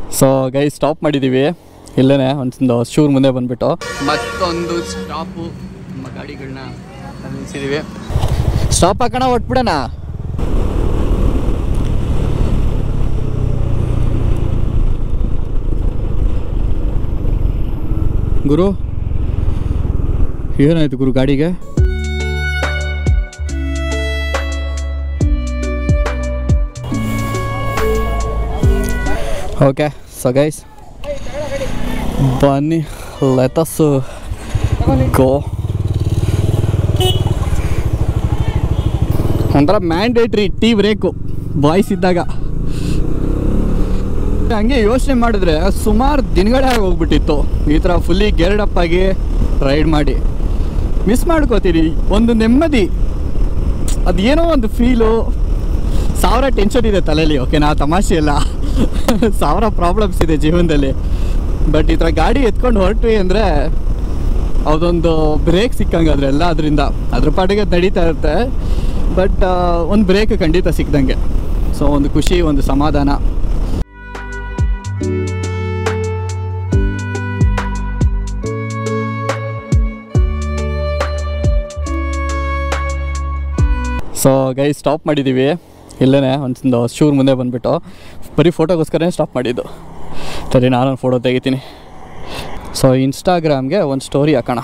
So ಗೈ stop ಮಾಡಿದ್ದೀವಿ ಇಲ್ಲೇ ಒಂದು ಶೂರ್ ಮುಂದೆ ಬಂದ್ಬಿಟ್ಟು ಮತ್ತೊಂದು ಸ್ಟಾಪು ನಮ್ಮ ಗಾಡಿಗಳನ್ನ ನಿಲ್ಲಿಸಿದ್ದೀವಿ ಸ್ಟಾಪ್ ಹಾಕೋಣ ಒಟ್ಬಿಡೋಣ ಗುರು ಏನಾಯ್ತು ಗುರು ಗಾಡಿಗೆ ಓಕೆ ಸೊ ಗೈಸ್ ಬನ್ನಿ ಲೆಟಸ್ ಗೋ ಒಂಥರ ಮ್ಯಾಂಡೇಟ್ರಿ ಟೀ ಬ್ರೇಕು ಬಾಯ್ಸ್ ಇದ್ದಾಗ ಹಂಗೆ ಯೋಚನೆ ಮಾಡಿದ್ರೆ ಸುಮಾರು ದಿನಗಳೇ ಆಗಿ ಹೋಗ್ಬಿಟ್ಟಿತ್ತು ಈ ಥರ ಫುಲ್ಲಿ ಗೇರ್ಡ್ ಅಪ್ ಆಗಿ ರೈಡ್ ಮಾಡಿ ಮಿಸ್ ಮಾಡ್ಕೋತೀರಿ ಒಂದು ನೆಮ್ಮದಿ ಅದೇನೋ ಒಂದು ಫೀಲು ಸಾವಿರ ಟೆನ್ಷನ್ ಇದೆ ತಲೆಯಲ್ಲಿ ಓಕೆ ನಾ ತಮಾಷೆ ಇಲ್ಲ ಸಾವಿರ ಪ್ರಾಬ್ಲಮ್ಸ್ ಇದೆ ಜೀವನದಲ್ಲಿ ಬಟ್ ಈ ಥರ ಗಾಡಿ ಎತ್ಕೊಂಡು ಹೊರಟ್ವಿ ಅಂದರೆ ಅದೊಂದು ಬ್ರೇಕ್ ಸಿಕ್ಕಂಗೆ ಅದರೆಲ್ಲ ಅದರಿಂದ ಅದ್ರ ಪಾಟಿಗೆ ಅದ್ ನಡೀತಾ ಇರುತ್ತೆ ಬಟ್ ಒಂದು ಬ್ರೇಕ್ ಖಂಡಿತ ಸಿಕ್ದಂಗೆ ಸೊ ಒಂದು ಖುಷಿ ಒಂದು ಸಮಾಧಾನ ಸೊ ಗೈ ಸ್ಟಾಪ್ ಮಾಡಿದ್ದೀವಿ ಇಲ್ಲೇ ಒಂದು ಶೂರ್ ಮುಂದೆ ಬಂದುಬಿಟ್ಟು ಬರೀ ಫೋಟೋಗೋಸ್ಕರನೇ ಸ್ಟಾಪ್ ಮಾಡಿದ್ದು ಸರಿ ನಾನೊಂದು ಫೋಟೋ ತೆಗಿತೀನಿ ಸೊ ಇನ್ಸ್ಟಾಗ್ರಾಮ್ಗೆ ಒಂದು ಸ್ಟೋರಿ ಹಾಕೋಣ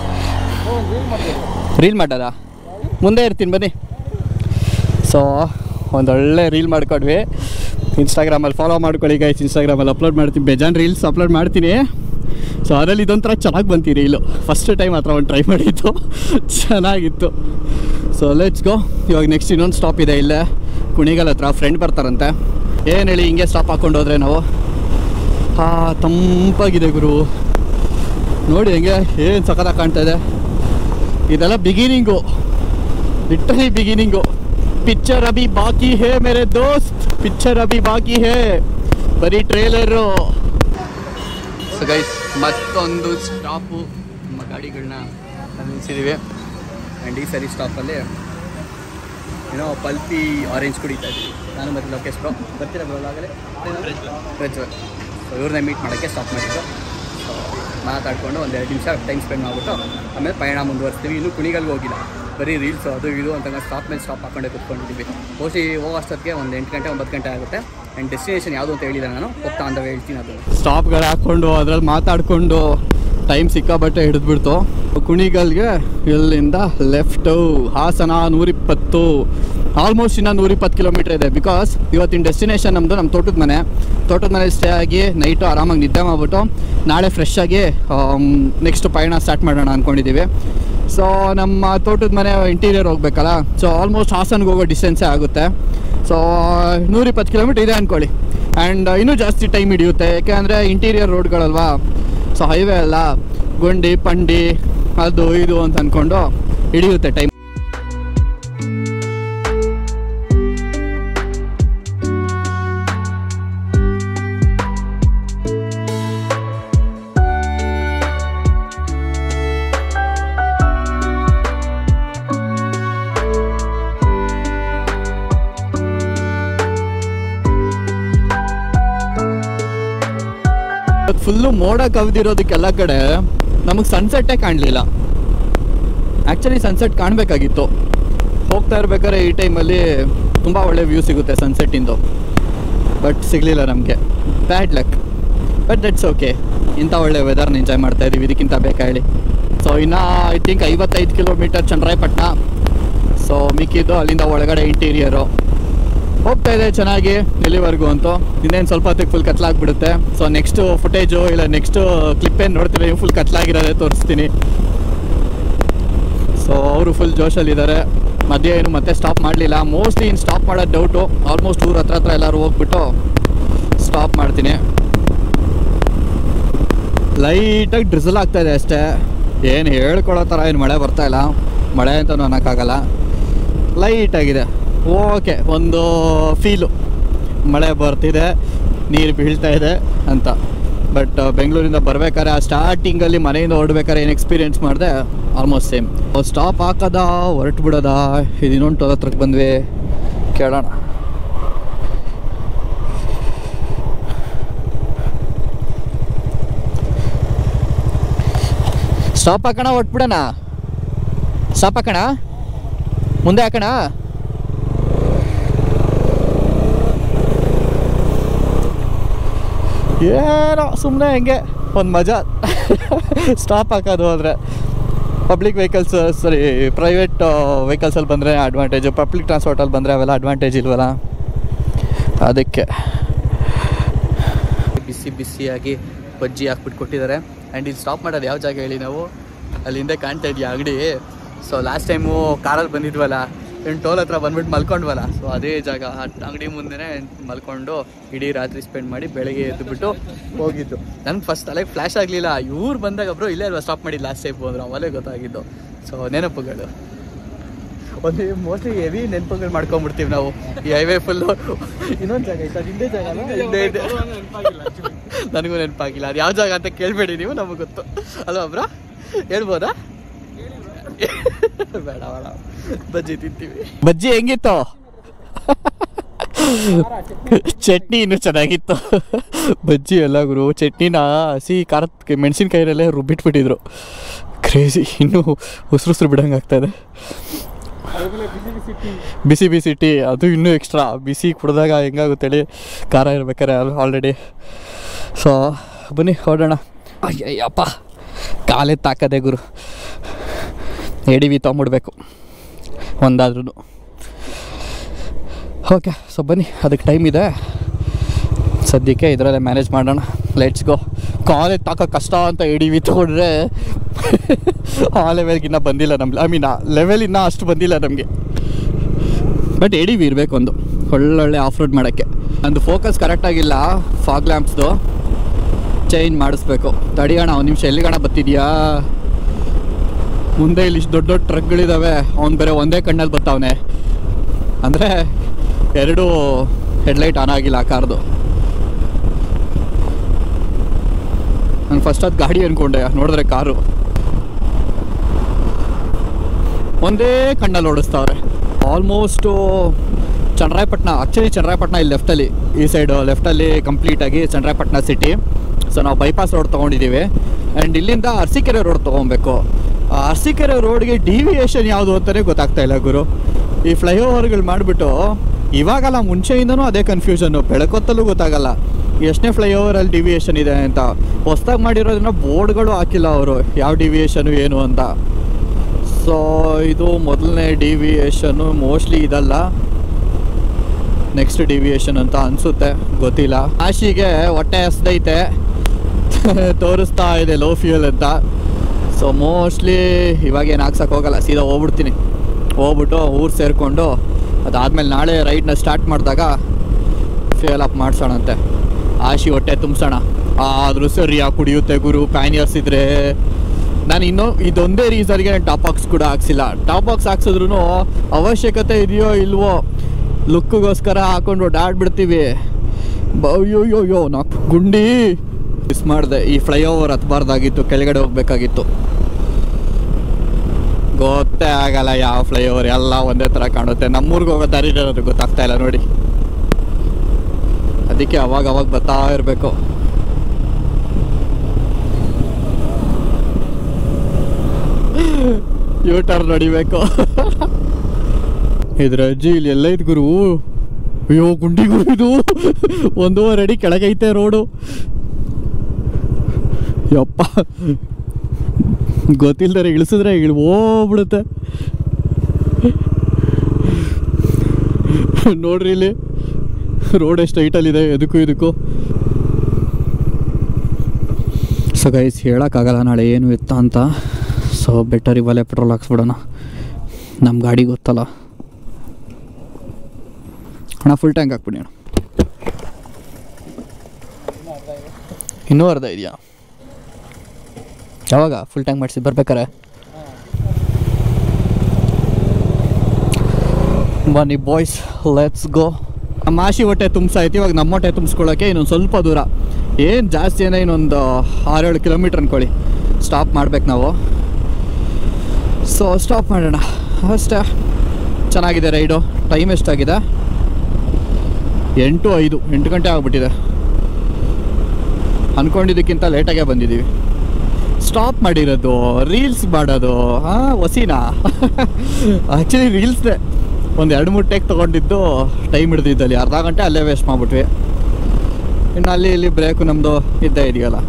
ರೀಲ್ ಮಾಡೋದ ಮುಂದೆ ಇರ್ತೀನಿ ಬನ್ನಿ ಸೊ ಒಂದೊಳ್ಳೆ ರೀಲ್ ಮಾಡ್ಕೊಂಡ್ವಿ ಇನ್ಸ್ಟಾಗ್ರಾಮಲ್ಲಿ ಫಾಲೋ ಮಾಡ್ಕೊಳ್ಳಿ ಗೈಸ್ ಇನ್ಸ್ಟಾಗ್ರಾಮಲ್ಲಿ ಅಪ್ಲೋಡ್ ಮಾಡ್ತೀನಿ ಬೇಜಾನ್ ರೀಲ್ಸ್ ಅಪ್ಲೋಡ್ ಮಾಡ್ತೀನಿ ಸೊ ಅದರಲ್ಲಿ ಇದೊಂಥರ ಚೆನ್ನಾಗಿ ಬಂತು ರೀಲು ಫಸ್ಟ್ ಟೈಮ್ ಹತ್ರ ಒಂದು ಟ್ರೈ ಮಾಡಿದ್ದು ಚೆನ್ನಾಗಿತ್ತು ಸೊ ಲೆಟ್ಸ್ ಗೋ ಇವಾಗ ನೆಕ್ಸ್ಟ್ ಇನ್ನೊಂದು ಸ್ಟಾಪ್ ಇದೆ ಇಲ್ಲೇ ಕುಣಿಗಲ್ ಹತ್ರ ಫ್ರೆಂಡ್ ಬರ್ತಾರಂತೆ ಏನು ಹೇಳಿ ಹಿಂಗೆ ಸ್ಟಾಪ್ ಹಾಕೊಂಡು ಹೋದ್ರೆ ನಾವು ಹಾಂ ತಂಪಾಗಿದೆ ಗುರು ನೋಡಿ ಹೆಂಗೆ ಏನು ಸಖತ್ತಾಗಿ ಕಾಣ್ತಾ ಇದೆ ಇದೆಲ್ಲ ಬಿಗಿನಿಂಗು ಲಿಟ್ರಲಿ ಬಿಗಿನಿಂಗು ಪಿಕ್ಚರ್ ಅಭಿ ಬಾಕಿ ಹೇ ಮೇರೆ ದೋಸ್ತ್ ಪಿಕ್ಚರ್ ಅಭಿ ಬಾಕಿ ಹೇ ಬರೀ ಟ್ರೇಲರು ಸೊ ಗೈಸ್ ಮತ್ತೊಂದು ಸ್ಟಾಪು ನಮ್ಮ ಗಾಡಿಗಳನ್ನ ನಿಲ್ಲಿಸಿದ್ದೀವಿ ಆ್ಯಂಡ್ ಈ ಸರಿ ಸ್ಟಾಪಲ್ಲಿ ಏನೋ ಪಲ್ಪಿ ಆರೆಂಜ್ ಕುಡಿತಾ ಇದ್ದೀವಿ ನಾನು ಮತ್ತು ಲೋಕೇಶ್ ಬ್ರೋ ಬರ್ತೀರಾ ಬ್ರೋ ಆಗಲೇ ಪ್ರಜ್ವಲ್ ಸೊ ಇವ್ರನ್ನ ಮೀಟ್ ಮಾಡೋಕ್ಕೆ ಸ್ಟಾಪ್ ಮಾಡಿದ್ದು ಸೊ ಮಾತಾಡಿಕೊಂಡು ಒಂದೆರಡು ನಿಮಿಷ ಟೈಮ್ ಸ್ಪೆಂಡ್ ಮಾಡಿಬಿಟ್ಟು ಆಮೇಲೆ ಪಯಣ ಮುಂದುವರಿಸ್ತೀವಿ ಇನ್ನೂ ಕುಣಿಗಲ್ಗೆ ಹೋಗಿಲ್ಲ ಬರೀ ರೀಲ್ಸು ಅದು ಇದು ಅಂತ ಸ್ಟಾಪ್ ಮೇಲೆ ಸ್ಟಾಪ್ ಹಾಕೊಂಡೇ ಕೂತ್ಕೊಂಡಿದ್ದೀವಿ ಮೋಸ್ಟ್ಲಿ ಹೋಗೋ ಅಷ್ಟೊತ್ತಿಗೆ ಒಂದು ಎಂಟು ಗಂಟೆ ಒಂಬತ್ತು ಗಂಟೆ ಆಗುತ್ತೆ ಆ್ಯಂಡ್ ಡೆಸ್ಟಿನೇಷನ್ ಯಾವುದು ಅಂತ ಹೇಳಿಲ್ಲ ನಾನು ಹೋಗ್ತಾ ಅಂತ ಹೇಳ್ತೀನಿ ಅದು ಸ್ಟಾಪ್ಗಳು ಹಾಕ್ಕೊಂಡು ಅದ್ರಲ್ಲಿ ಮಾತಾಡಿಕೊಂಡು ಟೈಮ್ ಸಿಕ್ಕಾಬಟ್ಟೆ ಹಿಡಿದ್ಬಿಡ್ತು ಕುಣಿಗಲ್ಗೆ ಇಲ್ಲಿಂದ ಲೆಫ್ಟು ಹಾಸನ ನೂರಿಪ್ಪತ್ತು ಆಲ್ಮೋಸ್ಟ್ ಇನ್ನೂ ನೂರಿಪ್ಪತ್ತು ಕಿಲೋಮೀಟ್ರ್ ಇದೆ ಬಿಕಾಸ್ ಇವತ್ತಿನ ಡೆಸ್ಟಿನೇಷನ್ ನಮ್ಮದು ನಮ್ಮ ತೋಟದ ಮನೆ ತೋಟದ ಮನೆ ಸ್ಟೇ ಆಗಿ ನೈಟು ಆರಾಮಾಗಿ ನಿದ್ದೆ ಮಾಡಿಬಿಟ್ಟು ನಾಳೆ ಫ್ರೆಶ್ ಆಗಿ ನೆಕ್ಸ್ಟ್ ಪಯಣ ಸ್ಟಾರ್ಟ್ ಮಾಡೋಣ ಅಂದ್ಕೊಂಡಿದ್ದೀವಿ ಸೊ ನಮ್ಮ ತೋಟದ ಮನೆ ಇಂಟೀರಿಯರ್ ಹೋಗ್ಬೇಕಲ್ಲ ಸೊ ಆಲ್ಮೋಸ್ಟ್ ಹಾಸನ್ಗೆ ಹೋಗೋ ಡಿಸ್ಟೆನ್ಸೇ ಆಗುತ್ತೆ ಸೊ ನೂರಿಪ್ಪತ್ತು ಕಿಲೋಮೀಟ್ರ್ ಇದೆ ಅಂದ್ಕೊಳ್ಳಿ ಆ್ಯಂಡ್ ಇನ್ನೂ ಜಾಸ್ತಿ ಟೈಮ್ ಹಿಡಿಯುತ್ತೆ ಯಾಕೆಂದರೆ ಇಂಟೀರಿಯರ್ ರೋಡ್ಗಳಲ್ವಾ ಸೊ ಹೈವೇ ಅಲ್ಲ ಗುಂಡಿ ಪಂಡಿ ಅದು ಇದು ಅಂತ ಅಂದ್ಕೊಂಡು ಹಿಡಿಯುತ್ತೆ ಟೈಮ್ ಫುಲ್ಲು ಮೋಡ ಕವಿದಿರೋದಕ್ಕೆಲ್ಲ ಕಡೆ ನಮಗೆ ಸನ್ಸೆಟ್ಟೇ ಕಾಣಲಿಲ್ಲ ಆ್ಯಕ್ಚುಲಿ ಸನ್ಸೆಟ್ ಕಾಣಬೇಕಾಗಿತ್ತು ಹೋಗ್ತಾ ಇರ್ಬೇಕಾದ್ರೆ ಈ ಟೈಮಲ್ಲಿ ತುಂಬ ಒಳ್ಳೆ ವ್ಯೂ ಸಿಗುತ್ತೆ ಸನ್ಸೆಟ್ಟಿಂದು ಬಟ್ ಸಿಗಲಿಲ್ಲ ನಮಗೆ bad luck but that's okay ಇಂಥ ಒಳ್ಳೆ ವೆದರ್ನ ಎಂಜಾಯ್ ಮಾಡ್ತಾ ಇದೀವಿ ಇದಕ್ಕಿಂತ ಬೇಕಾ ಹೇಳಿ ಸೊ ಇನ್ನು ಐ ಥಿಂಕ್ ಐವತ್ತೈದು ಕಿಲೋಮೀಟರ್ ಚನ್ನರಾಯಪಟ್ಟಣ ಸೊ ಮಿಕ್ಕಿದ್ದು ಅಲ್ಲಿಂದ ಒಳಗಡೆ ಇಂಟೀರಿಯರು ಹೋಗ್ತಾ ಇದೆ ಚೆನ್ನಾಗಿ ಎಲ್ಲಿವರೆಗೂ ಅಂತೂ ಇನ್ನೇನು ಸ್ವಲ್ಪ ಹೊತ್ತಿಗೆ ಫುಲ್ ಕತ್ಲಾಗ್ಬಿಡುತ್ತೆ ಸೊ ನೆಕ್ಸ್ಟು ಫುಟೇಜು ಇಲ್ಲ ನೆಕ್ಸ್ಟು ಕ್ಲಿಪ್ ಏನು ನೋಡ್ತೀವಿ ಫುಲ್ ಕತ್ಲಾಗಿರೋದೇ ತೋರಿಸ್ತೀನಿ ಸೊ ಅವರು ಫುಲ್ ಜೋಶಲ್ಲಿದ್ದಾರೆ ಮಧ್ಯೆ ಏನು ಮತ್ತೆ ಸ್ಟಾಪ್ ಮಾಡಲಿಲ್ಲ ಮೋಸ್ಟ್ಲಿ ಇನ್ನು ಸ್ಟಾಪ್ ಮಾಡೋದು ಡೌಟು ಆಲ್ಮೋಸ್ಟ್ ಊರ ಹತ್ರ ಹತ್ರ ಎಲ್ಲರೂ ಹೋಗ್ಬಿಟ್ಟು ಸ್ಟಾಪ್ ಮಾಡ್ತೀನಿ ಲೈಟಾಗಿ ಡ್ರಿಸಲ್ ಆಗ್ತಾ ಇದೆ ಅಷ್ಟೇ ಏನು ಹೇಳ್ಕೊಳ್ಳೋ ಥರ ಏನು ಮಳೆ ಬರ್ತಾ ಇಲ್ಲ ಮಳೆ ಅಂತಲೂ ಅನ್ನೋಕ್ಕಾಗಲ್ಲ ಲೈಟಾಗಿದೆ ಓಕೆ ಒಂದು ಫೀಲು ಮಳೆ ಬರ್ತಿದೆ ನೀರು ಬೀಳ್ತಾ ಇದೆ ಅಂತ ಬಟ್ ಬೆಂಗಳೂರಿಂದ ಬರ್ಬೇಕಾದ್ರೆ ಆ ಸ್ಟಾರ್ಟಿಂಗಲ್ಲಿ ಮನೆಯಿಂದ ಹೊರಡ್ಬೇಕಾದ್ರೆ ಏನು ಎಕ್ಸ್ಪೀರಿಯೆನ್ಸ್ ಮಾಡಿದೆ ಆಲ್ಮೋಸ್ಟ್ ಸೇಮ್ ಸ್ಟಾಪ್ ಹಾಕೋದ ಹೊರಟು ಬಿಡೋದ ಇದು ಇನ್ನೊಂದು ಟೋಲ್ ಹತ್ರಕ್ಕೆ ಬಂದ್ವಿ ಕೇಳೋಣ ಸ್ಟಾಪ್ ಹಾಕೋಣ ಒಟ್ಬಿಡೋಣ ಸ್ಟಾಪ್ ಹಾಕೋಣ ಮುಂದೆ ಹಾಕೋಣ ಏನೋ ಸುಮ್ಮನೆ ಹೆಂಗೆ ಒಂದು ಮಜಾ ಸ್ಟಾಪ್ ಹಾಕೋದು ಹೋದರೆ ಪಬ್ಲಿಕ್ ವೆಹಿಕಲ್ಸ್ ಸರಿ ಪ್ರೈವೇಟ್ ವೆಹಿಕಲ್ಸಲ್ಲಿ ಬಂದರೆ ಅಡ್ವಾಂಟೇಜು ಪಬ್ಲಿಕ್ ಟ್ರಾನ್ಸ್ಪೋರ್ಟಲ್ಲಿ ಬಂದರೆ ಅವೆಲ್ಲ ಅಡ್ವಾಂಟೇಜ್ ಇಲ್ವಲ್ಲ ಅದಕ್ಕೆ ಬಿಸಿ ಬಿಸಿಯಾಗಿ ಬಜ್ಜಿ ಹಾಕ್ಬಿಟ್ಟು ಕೊಟ್ಟಿದ್ದಾರೆ ಆ್ಯಂಡ್ ಇಲ್ಲಿ ಸ್ಟಾಪ್ ಮಾಡೋದು ಯಾವ ಜಾಗ ಹೇಳಿ ನಾವು ಅಲ್ಲಿ ಹಿಂದೆ ಕಾಣ್ತಾ ಇದೆಯಾ ಅಂಗಡಿ ಸೊ ಲಾಸ್ಟ್ ಟೈಮು ಕಾರಲ್ಲಿ ಬಂದಿದ್ವಲ್ಲ ಇನ್ನು ಟೋಲ್ ಹತ್ರ ಬಂದ್ಬಿಟ್ಟು ಮಲ್ಕೊಂಡ್ವಲ್ಲ ಸೊ ಅದೇ ಜಾಗ ಆ ಅಂಗಡಿ ಮುಂದೆನೇ ಮಲ್ಕೊಂಡು ಇಡೀ ರಾತ್ರಿ ಸ್ಪೆಂಡ್ ಮಾಡಿ ಬೆಳಗ್ಗೆ ಎದ್ದುಬಿಟ್ಟು ಹೋಗಿದ್ದು ನನಗೆ ಫಸ್ಟ್ ತಲೆಗೆ ಫ್ಲ್ಯಾಶ್ ಆಗಲಿಲ್ಲ ಇವ್ರು ಬಂದಾಗ ಬ್ರೋ ಇಲ್ಲೇ ಅಲ್ವಾ ಸ್ಟಾಪ್ ಮಾಡಿ ಲಾಸ್ಟ್ ಟೈಪ್ ಹೋದ್ರು ಅವಲೇ ಗೊತ್ತಾಗಿದ್ದು ಸೊ ನೆನಪುಗಳು ಒಂದು ಮೋಸ್ಟ್ಲಿ ಹೆವಿ ನೆನಪುಗಳು ಮಾಡ್ಕೊಂಡ್ಬಿಡ್ತೀವಿ ನಾವು ಈ ಹೈವೇ ಫುಲ್ಲು ಇನ್ನೊಂದು ಜಾಗ ಐತೆ ಅದು ಹಿಂದೆ ಜಾಗ ಅಲ್ಲ? ಹಿಂದೆ ಇದೆ ನನಗೂ ನೆನಪಾಗಿಲ್ಲ ಅದು ಯಾವ ಜಾಗ ಅಂತ ಕೇಳಬೇಡಿ ನೀವು ನಮಗೆ ಗೊತ್ತು ಅಲ್ವಾ ಬ್ರಾ ಹೇಳ್ಬೋದಾ ಬೇಡ ಬೇಡ ಬಜ್ಜಿ ತಿಂತೀವಿ ಬಜ್ಜಿ ಹೆಂಗಿತ್ತು ಚಟ್ನಿ ಇನ್ನೂ ಚೆನ್ನಾಗಿತ್ತು ಬಜ್ಜಿ ಎಲ್ಲ ಗುರು ಚಟ್ನಿನ ಹಸಿ ಖಾರದ ಮೆಣಸಿನ್ಕಾಯಿನಲ್ಲೇ ರುಬ್ಬಿಟ್ಬಿಟ್ಟಿದ್ರು ಕ್ರೇಜಿ ಇನ್ನೂ ಉಸಿರು ಉಸಿರು ಬಿಡಂಗೆ ಆಗ್ತಾಯಿದೆ ಬಿಸಿ ಬಿಸಿ ಟೀ ಅದು ಇನ್ನೂ ಎಕ್ಸ್ಟ್ರಾ ಬಿಸಿ ಕುಡಿದಾಗ ಹೆಂಗಾಗುತ್ತೆ ಹೇಳಿ ಖಾರ ಇರ್ಬೇಕಾರೆ ಆಲ್ರೆಡಿ ಸೊ ಬನ್ನಿ ಹೊರಡೋಣ ಅಯ್ಯಯ್ಯಪ್ಪ ಕಾಲೇ ತಾಕದೆ ಗುರು ಎಡಿ ವಿ ತೊಗೊಂಬಿಡ್ಬೇಕು ಒಂದಾದ್ರೂ ಓಕೆ ಸೊ ಬನ್ನಿ ಅದಕ್ಕೆ ಟೈಮ್ ಇದೆ ಸದ್ಯಕ್ಕೆ ಇದರಲ್ಲೇ ಮ್ಯಾನೇಜ್ ಮಾಡೋಣ ಲೆಟ್ಸ್ ಗೋ ಕಾಲೇಜ್ ತಾಕ ಕಷ್ಟ ಅಂತ ಎಡಿ ವಿ ತೊಗೊಂಡ್ರೆ ಆ ಲೆವೆಲ್ಗೆ ಇನ್ನೂ ಬಂದಿಲ್ಲ ನಮ್ಮ ಐ ಮೀನ್ ಆ ಲೆವೆಲ್ ಇನ್ನೂ ಅಷ್ಟು ಬಂದಿಲ್ಲ ನಮಗೆ ಬಟ್ ಎಡಿ ವಿ ಇರಬೇಕು ಒಂದು ಒಳ್ಳೊಳ್ಳೆ ಆಫ್ ರೋಡ್ ಮಾಡೋಕ್ಕೆ ನಂದು ಫೋಕಸ್ ಕರೆಕ್ಟಾಗಿಲ್ಲ ಫಾಗ್ ಲ್ಯಾಂಪ್ಸ್ದು ಚೇಂಜ್ ಮಾಡಿಸ್ಬೇಕು ತಡಿಯೋಣ ಒಂದು ನಿಮಿಷ ಎಲ್ಲಿಗಣ ಬತ್ತಿದ್ಯಾ ಮುಂದೆ ಇಲ್ಲಿ ಇಷ್ಟು ದೊಡ್ಡ ದೊಡ್ಡ ಟ್ರಕ್ಗಳಿದ್ದಾವೆ ಅವ್ನು ಬೇರೆ ಒಂದೇ ಕಣ್ಣಲ್ಲಿ ಬತ್ತವನೆ ಅಂದರೆ ಎರಡು ಹೆಡ್ಲೈಟ್ ಆನ್ ಆಗಿಲ್ಲ ಆ ಕಾರ್ದು ನಾನು ಫಸ್ಟ್ ಅದು ಗಾಡಿ ಅಂದ್ಕೊಂಡೆ ನೋಡಿದ್ರೆ ಕಾರು ಒಂದೇ ಕಣ್ಣಲ್ಲಿ ಓಡಿಸ್ತಾವ್ರೆ ಆಲ್ಮೋಸ್ಟು ಚನ್ನರಾಯಪಟ್ಟಣ ಆ್ಯಕ್ಚುಲಿ ಚನ್ನರಾಯಪಟ್ಟಣ ಇಲ್ಲಿ ಲೆಫ್ಟಲ್ಲಿ ಈ ಸೈಡು ಲೆಫ್ಟಲ್ಲಿ ಕಂಪ್ಲೀಟಾಗಿ ಚನ್ನರಾಯಪಟ್ಟಣ ಸಿಟಿ ಸೊ ನಾವು ಬೈಪಾಸ್ ರೋಡ್ ತೊಗೊಂಡಿದ್ದೀವಿ ಆ್ಯಂಡ್ ಇಲ್ಲಿಂದ ಅರಸೀಕೆರೆ ರೋಡ್ ತೊಗೊಬೇಕು ಆ ಅರಸೀಕೆರೆ ರೋಡ್ಗೆ ಡಿವಿಯೇಷನ್ ಯಾವುದು ಅಂತಲೇ ಗೊತ್ತಾಗ್ತಾ ಇಲ್ಲ ಗುರು ಈ ಫ್ಲೈಓವರ್ಗಳು ಮಾಡಿಬಿಟ್ಟು ಇವಾಗಲ್ಲ ಮುಂಚೆಯಿಂದನೂ ಅದೇ ಕನ್ಫ್ಯೂಷನ್ನು ಬೆಳಕೊತ್ತಲ್ಲೂ ಗೊತ್ತಾಗಲ್ಲ ಎಷ್ಟನೇ ಫ್ಲೈಓವರಲ್ಲಿ ಡಿವಿಯೇಷನ್ ಇದೆ ಅಂತ ಹೊಸ್ದಾಗಿ ಮಾಡಿರೋದನ್ನ ಬೋರ್ಡ್ಗಳು ಹಾಕಿಲ್ಲ ಅವರು ಯಾವ ಡಿವಿಯೇಷನು ಏನು ಅಂತ ಸೊ ಇದು ಮೊದಲನೇ ಡಿವಿಯೇಷನು ಮೋಸ್ಟ್ಲಿ ಇದಲ್ಲ ನೆಕ್ಸ್ಟ್ ಡಿವಿಯೇಷನ್ ಅಂತ ಅನಿಸುತ್ತೆ ಗೊತ್ತಿಲ್ಲ ಆಶಿಗೆ ಹೊಟ್ಟೆ ಹಸ್ದೈತೆ ತೋರಿಸ್ತಾ ಇದೆ ಲೋ ಫ್ಯೂಯಲ್ ಅಂತ ಸೊ ಮೋಸ್ಟ್ಲಿ ಇವಾಗ ಏನು ಹಾಕ್ಸಕ್ಕೆ ಹೋಗಲ್ಲ ಸೀದಾ ಹೋಗ್ಬಿಡ್ತೀನಿ ಹೋಗ್ಬಿಟ್ಟು ಊರು ಸೇರಿಕೊಂಡು ಅದಾದಮೇಲೆ ನಾಳೆ ರೈಡ್ನ ಸ್ಟಾರ್ಟ್ ಮಾಡಿದಾಗ ಫ್ಯೂಯಲ್ ಅಪ್ ಮಾಡಿಸೋಣಂತೆ ಆಶಿ ಹೊಟ್ಟೆ ತುಂಬಿಸೋಣ ಆದರೂ ಸರಿಯಾಗಿ ಕುಡಿಯುತ್ತೆ ಗುರು ಪ್ಯಾನಿಯರ್ಸ್ ಇದ್ರೆ ನಾನು ಇನ್ನೂ ಇದೊಂದೇ ರೀಸನ್ಗೆ ನಾನು ಟಾಪ್ ಬಾಕ್ಸ್ ಕೂಡ ಹಾಕ್ಸಿಲ್ಲ ಟಾಪ್ ಬಾಕ್ಸ್ ಹಾಕ್ಸಿದ್ರು ಅವಶ್ಯಕತೆ ಇದೆಯೋ ಇಲ್ವೋ ಲುಕ್ಗೋಸ್ಕರ ಹಾಕೊಂಡು ಓಡಾಡ್ಬಿಡ್ತೀವಿ ಅಯ್ಯೋಯ್ಯೋ ನಾ ಗುಂಡಿ ಮಿಸ್ ಮಾಡಿದೆ ಈ ಫ್ಲೈಓವರ್ ಹತ್ಬಾರ್ದಾಗಿತ್ತು ಕೆಳಗಡೆ ಹೋಗ್ಬೇಕಾಗಿತ್ತು ಗೊತ್ತೇ ಆಗಲ್ಲ ಯಾವ ಫ್ಲೈಓವರ್ ಎಲ್ಲ ಒಂದೇ ಥರ ಕಾಣುತ್ತೆ ನಮ್ಮೂರಿಗೆ ಹೋಗೋ ದಾರಿ ಇರೋದು ಗೊತ್ತಾಗ್ತಾ ಇಲ್ಲ ನೋಡಿ ಅದಕ್ಕೆ ಅವಾಗ ಅವಾಗ ಬರ್ತಾ ಇರಬೇಕು ಯೂ ಟರ್ನ್ ಹೊಡಿಬೇಕು ಇದ್ರ ಅಜ್ಜಿ ಇಲ್ಲಿ ಎಲ್ಲ ಇದ್ ಗುರು ಅಯ್ಯೋ ಗುಂಡಿ ಗುರು ಇದು ಒಂದೂವರೆ ಅಡಿ ಕೆಳಗೈತೆ ರೋಡು ಯಪ್ಪ ಗೊತ್ತಿಲ್ದರೆ ಇಳಿಸಿದ್ರೆ ಇಳಿ ಹೋಗ್ಬಿಡುತ್ತೆ ನೋಡ್ರಿ ಇಲ್ಲಿ ರೋಡ್ ಎಷ್ಟು ಹೈಟಲ್ಲಿದೆ ಎದಕ್ಕೂ ಇದಕ್ಕೂ ಸೊ ಗೈಸ್ ಹೇಳೋಕ್ಕಾಗಲ್ಲ ನಾಳೆ ಏನು ಇತ್ತ ಅಂತ ಸೊ ಬೆಟರ್ ಇವಲ್ಲೇ ಪೆಟ್ರೋಲ್ ಹಾಕ್ಸ್ಬಿಡೋಣ ನಮ್ಮ ಗಾಡಿ ಗೊತ್ತಲ್ಲ ಅಣ್ಣ ಫುಲ್ ಟ್ಯಾಂಕ್ ಹಾಕ್ಬಿಡಿ ಅಣ್ಣ ಇನ್ನೂ ಅರ್ಧ ಇದೆಯಾ ಯಾವಾಗ ಫುಲ್ ಟ್ಯಾಂಕ್ ಮಾಡಿಸಿ ಬರ್ಬೇಕಾರೆ ಬನ್ನಿ ಬಾಯ್ಸ್ ಲೆಟ್ಸ್ ಗೋ ನಮ್ಮ ಆಶಿ ಹೊಟ್ಟೆ ತುಂಬಿಸಾಯ್ತು ಇವಾಗ ನಮ್ಮ ಹೊಟ್ಟೆ ತುಂಬಿಸ್ಕೊಳ್ಳೋಕ್ಕೆ ಇನ್ನೊಂದು ಸ್ವಲ್ಪ ದೂರ ಏನು ಜಾಸ್ತಿ ಏನೋ ಇನ್ನೊಂದು ಆರೇಳು ಕಿಲೋಮೀಟ್ರ್ ಅಂದ್ಕೊಳ್ಳಿ ಸ್ಟಾಪ್ ಮಾಡ್ಬೇಕು ನಾವು ಸೊ ಸ್ಟಾಪ್ ಮಾಡೋಣ ಅಷ್ಟೇ ಚೆನ್ನಾಗಿದೆ ರೈಡು ಟೈಮ್ ಎಷ್ಟಾಗಿದೆ ಎಂಟು ಐದು ಎಂಟು ಗಂಟೆ ಆಗಿಬಿಟ್ಟಿದೆ ಅಂದ್ಕೊಂಡಿದ್ದಕ್ಕಿಂತ ಲೇಟಾಗೇ ಬಂದಿದ್ದೀವಿ ಸ್ಟಾಪ್ ಮಾಡಿರೋದು ರೀಲ್ಸ್ ಮಾಡೋದು ಹಾಂ ವಸಿನಾ ಆ್ಯಕ್ಚುಲಿ ರೀಲ್ಸ್ದೇ ಒಂದು ಎರಡು ಮೂರು ಟೇಕ್ ತೊಗೊಂಡಿದ್ದು ಟೈಮ್ ಹಿಡ್ದಿದ್ದಲ್ಲಿ ಅರ್ಧ ಗಂಟೆ ಅಲ್ಲೇ ವೇಸ್ಟ್ ಮಾಡಿಬಿಟ್ವಿ ಇನ್ನು ಅಲ್ಲಿ ಇಲ್ಲಿ ಬ್ರೇಕು ನಮ್ಮದು ಇದ್ದೇ ಇದೆಯಲ್ಲ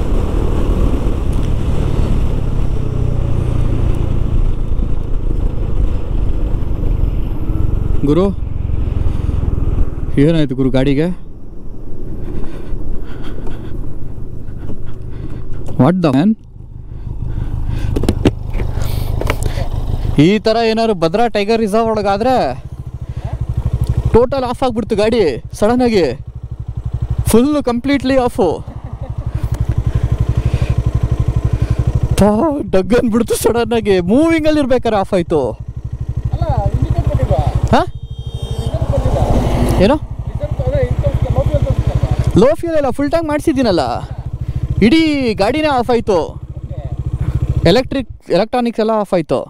ಗುರು ಏನಾಯ್ತು ಗುರು ಗಾಡಿಗೆ ವಾಟ್ ದ ಮ್ಯಾನ್ ಈ ಥರ ಏನಾದ್ರು ಭದ್ರಾ ಟೈಗರ್ ರಿಸರ್ವ್ ಒಳಗಾದ್ರೆ ಟೋಟಲ್ ಆಫ್ ಆಗಿಬಿಡ್ತು ಗಾಡಿ ಸಡನ್ನಾಗಿ ಫುಲ್ಲು ಕಂಪ್ಲೀಟ್ಲಿ ಆಫು ಡಗ್ ಅಂದ್ಬಿಡ್ತು ಸಡನ್ನಾಗಿ ಮೂವಿಂಗಲ್ಲಿ ಇರ್ಬೇಕಾರೆ ಆಫ್ ಆಯಿತು ಅಲ್ಲ ಇಂಡಿಕೇಟ್ ಕೊಟ್ಟಿಲ್ವಾ ಹಾಂ ರಿಸಲ್ಟ್ ಬಂದಿಲ್ಲ ಏನೋ ರಿಸಲ್ಟ್ ಅದೇ ಇನ್ಕಮ್ ಮೊಬೈಲ್ ತೋರಿಸ್ತಾರಲ್ಲ ಲೋ ಫ್ಯೂಲ್ ಎಲ್ಲ ಫುಲ್ ಟ್ಯಾಂಕ್ ಮಾಡಿಸಿದ್ದೀನಲ್ಲ ಇಡೀ ಗಾಡಿನೇ ಆಫ್ ಆಯಿತು ಎಲೆಕ್ಟ್ರಿಕ್ ಎಲೆಕ್ಟ್ರಾನಿಕ್ಸ್ ಎಲ್ಲ ಆಫ್ ಆಯಿತು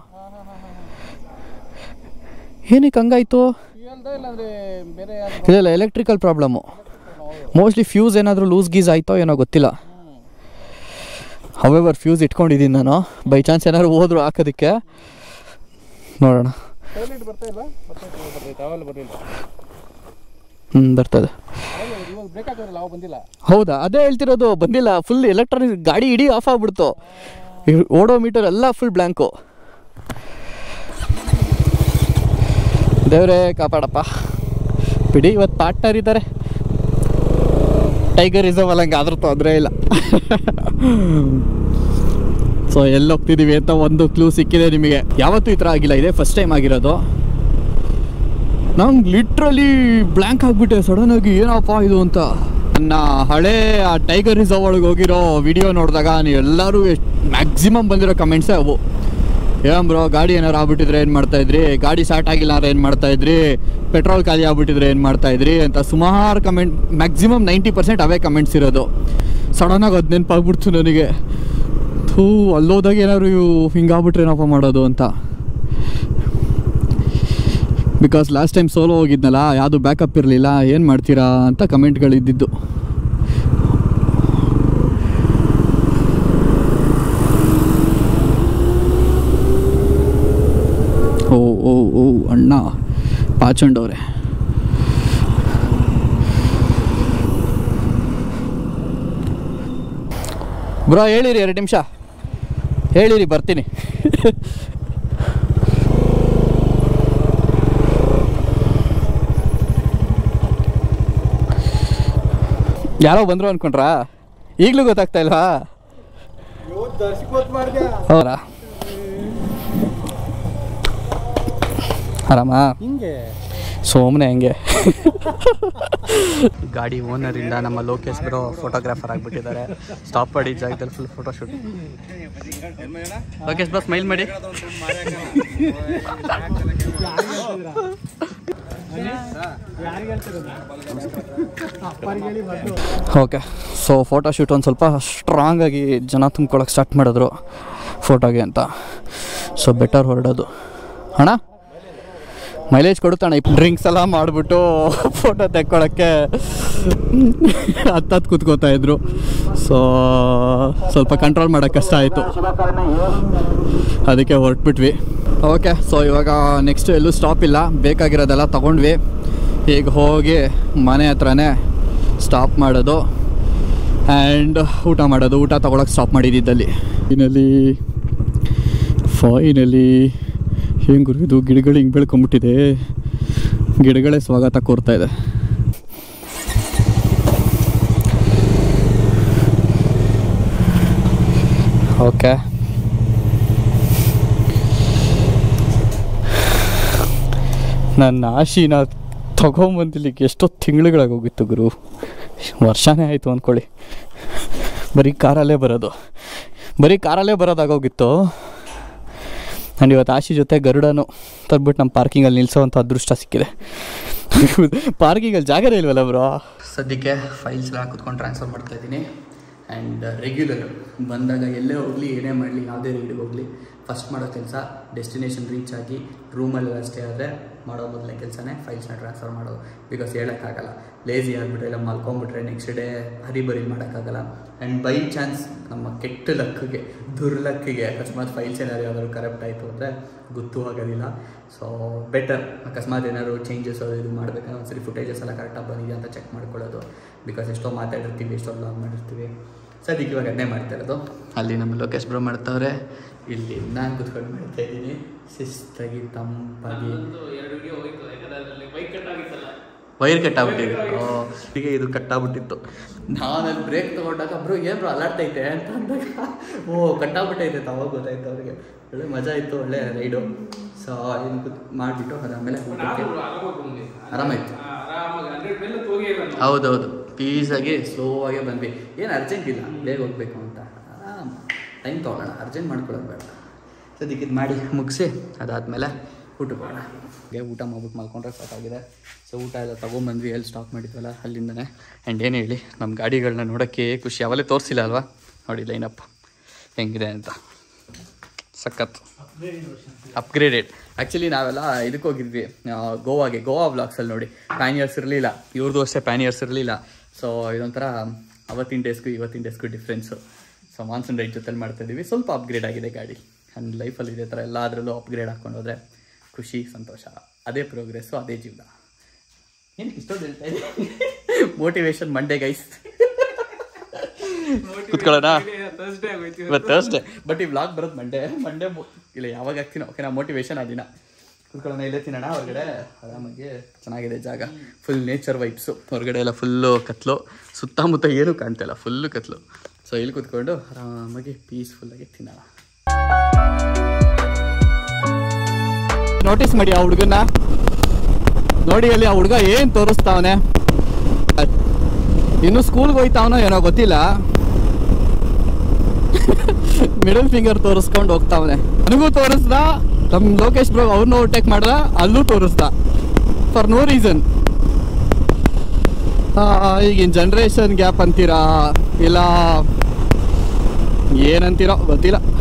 ಏನಕ್ಕೆ ಹಂಗಾಯ್ತು ಫ್ಯೂಯಲ್ದ ಇಲ್ಲಾಂದ್ರೆ ಬೇರೆ ಯಾರು ಇಲ್ಲ ಇಲ್ಲ ಎಲೆಕ್ಟ್ರಿಕಲ್ ಪ್ರಾಬ್ಲಮ್ಮು ಮೋಸ್ಟ್ಲಿ ಫ್ಯೂಸ್ ಏನಾದರೂ ಲೂಸ್ ಗೀಸ್ ಆಯಿತೋ ಏನೋ ಗೊತ್ತಿಲ್ಲ ಹವೆವರ್ ಫ್ಯೂಸ್ ಇಟ್ಕೊಂಡಿದ್ದೀನಿ ನಾನು ಬೈ ಚಾನ್ಸ್ ಏನಾದ್ರು ಹೋದ್ರು ಹಾಕೋದಕ್ಕೆ ನೋಡೋಣ ಟೈಲೆಟ್ ಬರ್ತಾ ಇಲ್ಲ ಬರ್ತೈತೆ ಬರ್ತೈತೆ ಅವೆಲ್ಲ ಬರಲಿಲ್ಲ ಹ್ಞೂ ಬರ್ತದೆ ಇವಾಗ ಬ್ರೇಕ್ ಹಾಕೋದ್ರಲ್ಲ ಅವು ಬಂದಿಲ್ಲ ಹೌದಾ ಅದೇ ಹೇಳ್ತಿರೋದು ಬಂದಿಲ್ಲ ಫುಲ್ ಎಲೆಕ್ಟ್ರಾನಿಕ್ ಗಾಡಿ ಇಡೀ ಆಫ್ ಆಗ್ಬಿಡ್ತು ಈ ಓಡೋ ಮೀಟರ್ ಎಲ್ಲ ಫುಲ್ ಬ್ಲ್ಯಾಂಕು ದೇವರೇ ಕಾಪಾಡಪ್ಪ ಬಿಡಿ ಇವತ್ತು ಪಾರ್ಟ್ನರ್ ಇದ್ದಾರೆ ಟೈಗರ್ ರಿಸರ್ವ್ ಅಲ್ಲ ಹಂಗೆ ಆದ್ರೂ ತೊಂದರೆ ಇಲ್ಲ ಸೊ ಎಲ್ಲಿ ಹೋಗ್ತಿದ್ದೀವಿ ಅಂತ ಒಂದು ಕ್ಲೂ ಸಿಕ್ಕಿದೆ ನಿಮಗೆ ಯಾವತ್ತೂ ಈ ಥರ ಆಗಿಲ್ಲ ಇದೆ ಫಸ್ಟ್ ಟೈಮ್ ಆಗಿರೋದು ನಂಗೆ ಲಿಟ್ರಲಿ ಬ್ಲ್ಯಾಂಕ್ ಆಗಿಬಿಟ್ಟೆ ಸಡನ್ನಾಗಿ ಏನಪ್ಪ ಇದು ಅಂತ ನನ್ನ ಹಳೆ ಆ ಟೈಗರ್ ರಿಸರ್ವ್ ಒಳಗೆ ಹೋಗಿರೋ ವಿಡಿಯೋ ನೋಡಿದಾಗ ನೀವು ಎಲ್ಲರೂ ಎಷ್ಟು ಮ್ಯಾಕ್ಸಿಮಮ್ ಬಂದಿರೋ ಕಮೆಂಟ್ಸೇ ಅವು ಏನ್ ಬ್ರೋ ಗಾಡಿ ಏನಾರು ಆಗ್ಬಿಟ್ಟಿದ್ರೆ ಏನು ಮಾಡ್ತಾಯಿದ್ರಿ ಗಾಡಿ ಸ್ಟಾರ್ಟ್ ಆಗಿಲ್ಲ ಅಂದ್ರೆ ಏನು ಮಾಡ್ತಾಯಿದ್ರಿ ಪೆಟ್ರೋಲ್ ಖಾಲಿ ಆಗ್ಬಿಟ್ಟಿದ್ರೆ ಏನು ಮಾಡ್ತಾಯಿದ್ರಿ ಅಂತ ಸುಮಾರು ಕಮೆಂಟ್ ಮ್ಯಾಕ್ಸಿಮಮ್ ನೈಂಟಿ ಪರ್ಸೆಂಟ್ ಅವೇ ಕಮೆಂಟ್ಸ್ ಇರೋದು ಸಡನ್ನಾಗಿ ಅದು ನೆನಪಾಗ್ಬಿಡ್ತು ನನಗೆ ಥೂ ಅಲ್ಲೋದಾಗ ಏನಾದ್ರು ಹಿಂಗಾಗ್ಬಿಟ್ರೆ ಏನಪ್ಪ ಮಾಡೋದು ಅಂತ ಬಿಕಾಸ್ ಲಾಸ್ಟ್ ಟೈಮ್ ಸೋಲೋ ಹೋಗಿದ್ನಲ್ಲ ಯಾವುದು ಬ್ಯಾಕಪ್ ಇರಲಿಲ್ಲ ಏನು ಮಾಡ್ತೀರಾ ಅಂತ ಕಮೆಂಟ್ಗಳು ಇದ್ದಿದ್ದು ಓ ಓ ಓ ಅಣ್ಣ ಪಾಚಂಡವ್ರೆ ಬ್ರೋ ಹೇಳಿರಿ ಎರಡು ನಿಮಿಷ ಹೇಳಿರಿ ಬರ್ತೀನಿ ಯಾರೋ ಬಂದರು ಅನ್ಕೊಂಡ್ರಾ ಈಗಲೂ ಗೊತ್ತಾಗ್ತಾ ಇಲ್ವಾ ಹೌದಾ ಆರಾಮಾ ಹಿಂಗೆ ಸೋಮನೆ ಹಂಗೆ ಗಾಡಿ ಓನರಿಂದ ನಮ್ಮ ಲೋಕೇಶ್ ಬ್ರೋ ಫೋಟೋಗ್ರಾಫರ್ ಆಗಿಬಿಟ್ಟಿದ್ದಾರೆ ಸ್ಟಾಪ್ ಮಾಡಿ ಜಾಗದಲ್ಲಿ full photo shoot Lokesh bro smile ಮಾಡಿ ಓಕೆ ಸೊ ಫೋಟೋ ಶೂಟ್ ಒಂದು ಸ್ವಲ್ಪ ಸ್ಟ್ರಾಂಗಾಗಿ ಜನ ತುಂಬ್ಕೊಳಕ್ಕೆ ಸ್ಟಾರ್ಟ್ ಮಾಡಿದ್ರು ಫೋಟೋಗೆ ಅಂತ ಸೊ ಬೆಟರ್ ಹೊರಡೋದು ಅಣ್ಣ ಮೈಲೇಜ್ ಕೊಡುತ್ತಣ್ಣ ಡ್ರಿಂಕ್ಸ್ ಎಲ್ಲ ಮಾಡಿಬಿಟ್ಟು ಫೋಟೋ ತೆಕ್ಕೊಳ್ಳೋಕ್ಕೆ ಹತ್ತತ್ತು ಕೂತ್ಕೋತಾ ಇದ್ರು ಸೊ ಸ್ವಲ್ಪ ಕಂಟ್ರೋಲ್ ಮಾಡೋಕ್ಕೆ ಕಷ್ಟ ಆಯಿತು ಅದಕ್ಕೆ ಹೊರಟ್ಬಿಟ್ವಿ ಓಕೆ ಸೊ ಇವಾಗ ನೆಕ್ಸ್ಟ್ ಎಲ್ಲೂ ಸ್ಟಾಪ್ ಇಲ್ಲ ಬೇಕಾಗಿರೋದೆಲ್ಲ ತೊಗೊಂಡ್ವಿ ಈಗ ಹೋಗಿ ಮನೆ ಹತ್ರನೇ ಸ್ಟಾಪ್ ಮಾಡೋದು ಆ್ಯಂಡ್ ಊಟ ಮಾಡೋದು ಊಟ ತೊಗೊಳಕ್ಕೆ ಸ್ಟಾಪ್ ಮಾಡಿದ್ದಲ್ಲಿ ಫೈನಲಿ ಫೈನಲಿ ಹೆಂಗೆ ಗುರು ಇದು ಗಿಡಗಳು ಹಿಂಗೆ ಬೆಳ್ಕೊಂಬಿಟ್ಟಿದೆ ಗಿಡಗಳೇ ಸ್ವಾಗತ ಕೋರ್ತಾ ಇದೆ ಓಕೆ ನನ್ನ ಆಶಿನ ತಗೊಂಬಂದಿಲ್ಲಿಗೆ ಎಷ್ಟೋ ತಿಂಗಳುಗಳಾಗೋಗಿತ್ತು ಗುರು ವರ್ಷನೇ ಆಯಿತು ಅಂದ್ಕೊಳ್ಳಿ ಬರೀ ಕಾರಲ್ಲೇ ಬರೋದು ಬರೀ ಕಾರಲ್ಲೇ ಬರೋದಾಗೋಗಿತ್ತು ನಾನು ಇವತ್ತು ಆಶಿ ಜೊತೆ ಗರುಡನು ತಂದ್ಬಿಟ್ಟು ನಮ್ಮ ಪಾರ್ಕಿಂಗಲ್ಲಿ ನಿಲ್ಲಿಸೋವಂಥ ಅದೃಷ್ಟ ಸಿಕ್ಕಿದೆ ಪಾರ್ಕಿಂಗಲ್ಲಿ ಜಾಗನೇ ಇಲ್ವಲ್ಲ ಬ್ರೋ ಸದ್ಯಕ್ಕೆ ಫೈಲ್ಸ್ ಎಲ್ಲ ಕುತ್ಕೊಂಡು ಟ್ರಾನ್ಸ್ಫರ್ ಮಾಡ್ತಾ ಇದ್ದೀನಿ ಆ್ಯಂಡ್ ರೆಗ್ಯುಲರ್ ಬಂದಾಗ ಎಲ್ಲೇ ಹೋಗಲಿ ಏನೇ ಮಾಡಲಿ ಯಾವುದೇ ರೈಡಿಗೆ ಹೋಗಲಿ ಫಸ್ಟ್ ಮಾಡೋ ಕೆಲಸ ಡೆಸ್ಟಿನೇಷನ್ ರೀಚ್ ಆಗಿ ರೂಮಲ್ಲಿ ಅಷ್ಟೇ ಆದರೆ ಮಾಡೋ ಮೊದಲನೇ ಕೆಲಸನೇ ಫೈಲ್ಸ್ನ ಟ್ರಾನ್ಸ್ಫರ್ ಮಾಡೋದು ಬಿಕಾಸ್ ಹೇಳೋಕ್ಕಾಗಲ್ಲ ಲೇಸಿ ಆಗಿಬಿಟ್ರೆ ಇಲ್ಲ ಮಲ್ಕೊಂಬಿಟ್ರೆ ನೆಕ್ಸ್ಟ್ ಡೇ ಹರಿಬರಿ ಮಾಡೋಕ್ಕಾಗಲ್ಲ ಆ್ಯಂಡ್ ಬೈ ಚಾನ್ಸ್ ನಮ್ಮ ಕೆಟ್ಟ ಲಕ್ಕಿಗೆ ದುರ್ಲಕ್ಕಿಗೆ ಅಕಸ್ಮಾತ್ ಫೈಲ್ಸ್ ಏನಾದ್ರು ಯಾವ್ದಾದ್ರು ಕರೆಕ್ಟ್ ಆಯಿತು ಅಂದರೆ ಗೊತ್ತೂ ಆಗೋದಿಲ್ಲ ಸೊ ಬೆಟರ್ ಅಕಸ್ಮಾತ್ ಏನಾದ್ರು ಚೇಂಜಸ್ ಅದು ಇದು ಮಾಡಬೇಕಂದ್ರೆ ಒಂದ್ಸರಿ ಫುಟೇಜಸ್ ಎಲ್ಲ ಕರೆಕ್ಟಾಗಿ ಬಂದಿದೆ ಅಂತ ಚೆಕ್ ಮಾಡ್ಕೊಳ್ಳೋದು ಬಿಕಾಸ್ ಎಷ್ಟೋ ಮಾತಾಡಿರ್ತೀವಿ ಎಷ್ಟೋ ಬ್ಲಾಗ್ ಮಾಡಿರ್ತೀವಿ ಸದ್ಯಕ್ಕೆ ಇವಾಗ ಅದನ್ನೇ ಮಾಡ್ತಾ ಇರೋದು ಅಲ್ಲಿ ನಮ್ಮ ಲೋಕೇಶ್ ಬ್ರೋ ಮಾಡ್ತಾವ್ರೆ ಇಲ್ಲಿ ನಾನು ಕುತ್ಕೊಂಡು ಮಾಡ್ತಾ ಇದ್ದೀನಿ ಶಿಸ್ತಾಗಿ ತಂಪಾಗಿ ವೈರ್ ಕಟ್ಟಾಗ್ಬಿಟ್ಟಿದೆ ಓ ಹೀಗೆ ಇದು ಕಟ್ಟಾಗ್ಬಿಟ್ಟಿತ್ತು ನಾನು ಅಲ್ಲಿ ಬ್ರೇಕ್ ತೊಗೊಂಡಾಗ ಬ್ರೋ ಏನು ಬ್ರೋ ಅಲಾಡ್ತೈತೆ ಅಂತ ಅಂದಾಗ ಓ ಕಟ್ಟಾಗ್ಬಿಟ್ಟೈತೆ ಅವಾಗ ಗೊತ್ತಾಯ್ತು ಅವ್ರಿಗೆ ಒಳ್ಳೆ ಮಜಾ ಇತ್ತು ಒಳ್ಳೆ ರೈಡು ಸೊ ಇನ್ನು ಕುತ್ ಮಾಡಿಬಿಟ್ಟು ಅದಾದಮೇಲೆ ಊಟಕ್ಕೆ ಆರಾಮಾಯ್ತು ಹೌದೌದು ಪೀಸಾಗಿ ಸ್ಲೋ ಆಗೇ ಬಂದ್ವಿ ಏನು ಅರ್ಜೆಂಟ್ ಇಲ್ಲ ಬೇಗ ಹೋಗ್ಬೇಕು ಅಂತ ಆರಾಮ್ ಟೈಮ್ ತೊಗೊಳ್ಳೋಣ ಅರ್ಜೆಂಟ್ ಮಾಡ್ಕೊಳ್ಳೋದು ಬೇಡ ಸದ್ಯಕ್ಕೆ ಇದು ಮಾಡಿ ಮುಗಿಸಿ ಅದಾದಮೇಲೆ ಊಟಕ್ಕೆ ಹೋಗೋಣ ಹೀಗೆ ಊಟ ಮಾಡ್ಬಿಟ್ಟು ಮಲ್ಕೊಂಡ್ರೆ ಸಾಕಾಗಿದೆ ಸೊ ಊಟ ಎಲ್ಲ ತೊಗೊಂಬಂದ್ವಿ ಎಲ್ಲಿ ಸ್ಟಾಪ್ ಮಾಡಿದ್ವಲ್ಲ ಅಲ್ಲಿಂದನೇ ಆ್ಯಂಡ್ ಏನು ಹೇಳಿ ನಮ್ಮ ಗಾಡಿಗಳನ್ನ ನೋಡೋಕ್ಕೆ ಖುಷಿ ಅವಲೇ ತೋರಿಸಿಲ್ಲ ಅಲ್ವಾ ನೋಡಿ ಲೈನಪ್ ಹೆಂಗಿದೆ ಅಂತ ಸಖತ್ ಅಪ್ಗ್ರೇಡೆಡ್ ಆ್ಯಕ್ಚುಲಿ ನಾವೆಲ್ಲ ಇದಕ್ಕೆ ಹೋಗಿದ್ವಿ ಆ, ಗೋವಾಗೆ ಗೋವಾ ವ್ಲಾಗ್ಸಲ್ಲಿ ನೋಡಿ ಪ್ಯಾನಿಯರ್ಸ್ ಇರಲಿಲ್ಲ ಇವ್ರದ್ದು ಅಷ್ಟೇ ಪ್ಯಾನಿಯರ್ಸ್ ಇರಲಿಲ್ಲ ಸೊ ಇದೊಂಥರ ಅವತ್ತಿನ ಡೇಸ್ಗೂ ಇವತ್ತಿನ ಡೇಸ್ಗೂ ಡಿಫ್ರೆನ್ಸು ಸೊ ಮಾನ್ಸೂನ್ ರೈಡ್ ಜೊತೆಲಿ ಮಾಡ್ತಾ ಇದ್ದೀವಿ ಸ್ವಲ್ಪ ಅಪ್ಗ್ರೇಡ್ ಆಗಿದೆ ಗಾಡಿ ಆ್ಯಂಡ್ ಲೈಫಲ್ಲಿ ಇದೇ ಥರ ಎಲ್ಲದರಲ್ಲೂ ಅಪ್ಗ್ರೇಡ್ ಹಾಕೊಂಡು ಹೋದರೆ ಖುಷಿ ಸಂತೋಷ ಅದೇ ಪ್ರೋಗ್ರೆಸ್ಸು ಅದೇ ಜೀವನ ಏನಕ್ಕೆ ಇಷ್ಟೊಂದು ಹೇಳ್ತಾ ಇದ್ದೀನಿ ಮೋಟಿವೇಶನ್ ಮಂಡೇ ಗೈಸ್ ಕುತ್ಕೊಳ್ಳೋಣ ಇವತ್ತು ಥರ್ಸ್ಡೇ ಬಟ್ ಈ ವ್ಲಾಗ್ ಬರೋದು ಮಂಡೇ ಮಂಡೇ ಇಲ್ಲ ಯಾವಾಗ ಹಾಕ್ತೀನೋ ಓಕೆ ನಾ ಮೋಟಿವೇಶನ್ ಆ ದಿನ ಕುತ್ಕೊಳ್ಳೋಣ ಇಲ್ಲೇ ತಿನ್ನೋಣ ಹೊರಗಡೆ ಆರಾಮಾಗಿ ಚೆನ್ನಾಗಿದೆ ಜಾಗ ಫುಲ್ ನೇಚರ್ ವೈಬ್ಸು ಹೊರಗಡೆ ಎಲ್ಲ ಫುಲ್ಲು ಕತ್ಲು ಸುತ್ತಮುತ್ತ ಏನೂ ಕಾಣ್ತಾ ಇಲ್ಲ ಫುಲ್ಲು ಕತ್ಲು ಸೊ ಇಲ್ಲಿ ಕುತ್ಕೊಂಡು ಆರಾಮಾಗಿ ಪೀಸ್ಫುಲ್ಲಾಗಿ ತಿನ್ನೋಣ ನೋಟಿಸ್ ಮಾಡಿ ಆ ಹುಡುಗನ ನೋಡಿ ಅಲ್ಲಿ ಆ ಹುಡುಗ ಏನು ತೋರಿಸ್ತಾವನೆ ಇನ್ನು ಸ್ಕೂಲ್ಗೆ ಹೋಯ್ತಾವನೋ ಏನೋ ಗೊತ್ತಿಲ್ಲ ಮಿಡಲ್ ಫಿಂಗರ್ ತೋರಿಸ್ಕೊಂಡು ಹೋಗ್ತಾವನೆ ನನಗೂ ತೋರಿಸ್ದ ನಮ್ಮ ಲೋಕೇಶ್ ಬ್ರೋ ಅವ್ರನ್ನ ಓವರ್ಟೇಕ್ ಮಾಡ್ದ ಅಲ್ಲೂ ತೋರಿಸ್ದ ಫಾರ್ ನೋ ರೀಸನ್ ಈಗಿನ ಜನ್ರೇಷನ್ ಗ್ಯಾಪ್ ಅಂತೀರಾ ಇಲ್ಲ ಏನಂತೀರೋ ಗೊತ್ತಿಲ್ಲ